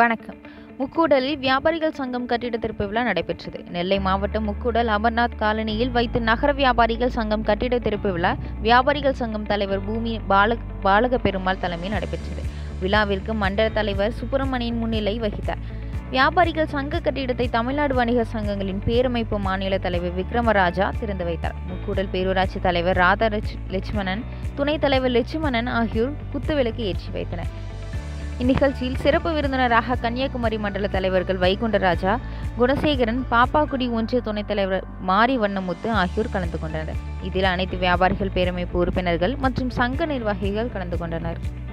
வணக்கம் முக்கூடலில் வியாபாரிகள் சங்கம் கட்டிட திறப்பு விழா நடைபெற்றது நெல்லை மாவட்டம் முக்கூடல் அமர்நாத் காலனியில் வைத்து நகர வியாபாரிகள் சங்கம் கட்டிட திறப்பு விழா வியாபாரிகள் சங்கம் தலைவர் பூமி பால பாலக பெருமாள் தலைமையில் நடைபெற்றது விழாவிற்கு மண்டல தலைவர் சுப்பிரமணியன் முன்னிலை வகித்தார் வியாபாரிகள் சங்க கட்டிடத்தை தமிழ்நாடு வணிகர் சங்கங்களின் பேரமைப்பு மாநில தலைவர் விக்ரமராஜா திறந்து வைத்தார் முக்கூடல் பேரூராட்சி தலைவர் ராதா லட்ச- லட்சுமணன் துணைத் தலைவர் லட்சுமணன் ஆகியோர் குத்துவிளக்கு ஏற்றி வைத்தனர் இந்நிகழ்ச்சியில் சிறப்பு விருந்தினராக கன்னியாகுமரி மண்டல தலைவர்கள் வைகுண்டராஜா குணசேகரன் பாப்பாக்குடி ஒன்றிய துணைத் தலைவர் மாரி வண்ணமுத்து ஆகியோர் கலந்து கொண்டனர் இதில் அனைத்து வியாபாரிகள் பேரமைப்பு உறுப்பினர்கள் மற்றும் சங்க நிர்வாகிகள் கலந்து கொண்டனர்